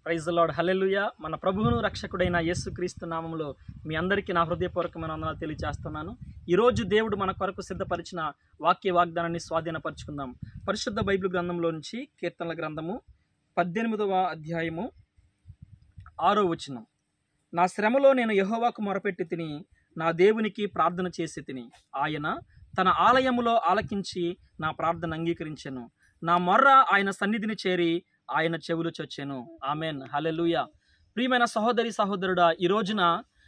praise lord హల్లెలూయా మన ప్రభువును రక్షకుడైన యేసుక్రీస్తు నామంలో మీ అందరికీ నా హృదయపూర్వకమైన వందనాలు తెలియజేస్తున్నాను ఈరోజు దేవుడు మన కొరకు సిద్ధపరిచిన వాక్య వాగ్దానాన్ని స్వాధీనపరుచుకుందాం పరిశుద్ధ బైబిల్ గ్రంథంలో నుంచి కీర్తనల గ్రంథము పద్దెనిమిదవ అధ్యాయము ఆరో వచనం నా శ్రమలో నేను యెహోవాకు మొరపెట్టి తిని నా దేవునికి ప్రార్థన చేసి తిని ఆయన తన ఆలయములో ఆలకించి నా ప్రార్థన అంగీకరించెను నా మొర్ర ఆయన సన్నిధిని చేరి ఆయన చెవులు చొచ్చెను ఆమెన్ హల్లెలూయా ప్రియమైన సహోదరి సహోదరుడా ఈ రోజున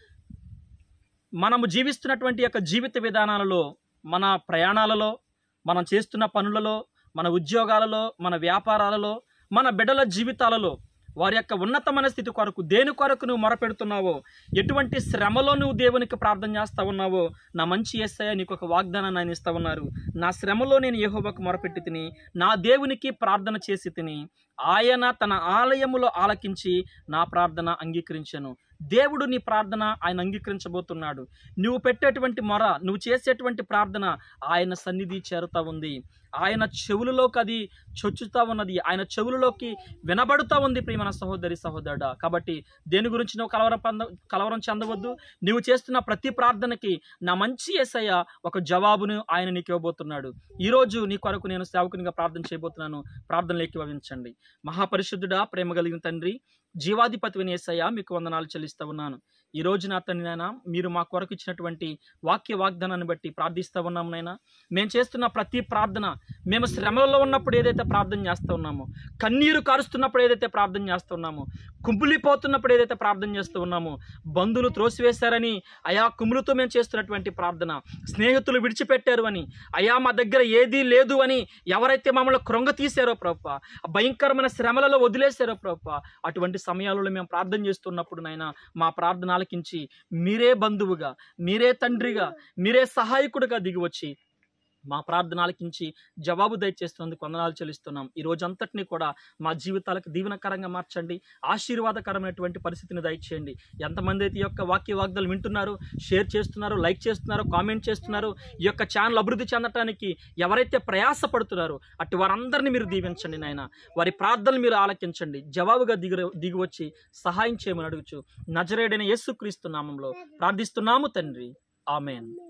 మనము జీవిస్తున్నటువంటి యొక్క జీవిత విధానాలలో మన ప్రయాణాలలో మనం చేస్తున్న పనులలో మన ఉద్యోగాలలో మన వ్యాపారాలలో మన బిడ్డల జీవితాలలో వారి యొక్క ఉన్నతమైన స్థితి కొరకు దేని కొరకు నువ్వు మొరపెడుతున్నావో ఎటువంటి శ్రమలో నువ్వు దేవునికి ప్రార్థన చేస్తా ఉన్నావో నా మంచి ఎస్ఐ నీకు ఒక వాగ్దానాన్ని ఆయన ఇస్తా ఉన్నారు నా శ్రమలో నేను యెహోవాకు మొరపెట్టి తిని నా దేవునికి ప్రార్థన చేసి తిని ఆయన తన ఆలయములో ఆలకించి నా ప్రార్థన అంగీకరించాను దేవుడు నీ ప్రార్థన ఆయన అంగీకరించబోతున్నాడు నువ్వు పెట్టేటువంటి మొర నువ్వు చేసేటువంటి ప్రార్థన ఆయన సన్నిధి చేరుతా ఉంది ఆయన చెవులలోకి అది చొచ్చుతా ఉన్నది ఆయన చెవులలోకి వినబడుతూ ఉంది ప్రియమైన సహోదరి సహోదరుడా కాబట్టి దేని గురించి నువ్వు కలవరం పొంద కలవరం చెందవద్దు నువ్వు చేస్తున్న ప్రతి ప్రార్థనకి నా మంచి ఏసయ్య ఒక జవాబును ఆయన నీకు ఇవ్వబోతున్నాడు ఈరోజు నీ కొరకు నేను సేవకునిగా ప్రార్థన చేయబోతున్నాను ప్రార్థనలు ఎక్కివించండి మహాపరిశుద్ధుడా ప్రేమ కలిగిన తండ్రి జీవాధిపతిని ఏసయ్య మీకు వందనాలు చెల్లిస్తూ ఉన్నాను ఈ రోజు నా తండ్రి నాయన మీరు మా కొరకు ఇచ్చినటువంటి వాక్య వాగ్దానాన్ని బట్టి ప్రార్థిస్తూ ఉన్నాము నాయన మేము చేస్తున్న ప్రతి ప్రార్థన మేము శ్రమలో ఉన్నప్పుడు ఏదైతే ప్రార్థన చేస్తూ ఉన్నామో కన్నీరు కారుస్తున్నప్పుడు ఏదైతే ప్రార్థన చేస్తూ ఉన్నామో కుమిలిపోతున్నప్పుడు ఏదైతే ప్రార్థన చేస్తూ ఉన్నామో బంధువులు త్రోసివేశారని అయా కుములతో మేము చేస్తున్నటువంటి ప్రార్థన స్నేహితులు విడిచిపెట్టారు అని అయా మా దగ్గర ఏదీ లేదు అని ఎవరైతే మమ్మల్ని కృంగ తీశారో ప్రభ భయంకరమైన శ్రమలలో వదిలేశారో ప్రభ అటువంటి సమయాలలో మేము ప్రార్థన చేస్తున్నప్పుడు నాయన మా ప్రార్థన ఆలకించి మీరే బంధువుగా మీరే తండ్రిగా మీరే సహాయకుడిగా దిగివచ్చి మా ప్రార్థన ఆలకించి జవాబు దయచేస్తున్నందుకు వందనాలు చెల్లిస్తున్నాం ఈ రోజంతటిని కూడా మా జీవితాలకు దీవెనకరంగా మార్చండి ఆశీర్వాదకరమైనటువంటి పరిస్థితిని దయచేయండి ఎంతమంది అయితే ఈ యొక్క వాక్య వాగ్దాలు వింటున్నారు షేర్ చేస్తున్నారు లైక్ చేస్తున్నారు కామెంట్ చేస్తున్నారు ఈ యొక్క ఛానల్ అభివృద్ధి చెందటానికి ఎవరైతే ప్రయాసపడుతున్నారో అటు వారందరినీ మీరు దీవించండి నాయన వారి ప్రార్థనలు మీరు ఆలకించండి జవాబుగా దిగి దిగి వచ్చి సహాయం చేయమని అడుగుచు నజరేడైన యేసుక్రీస్తు నామంలో ప్రార్థిస్తున్నాము తండ్రి ఆమెన్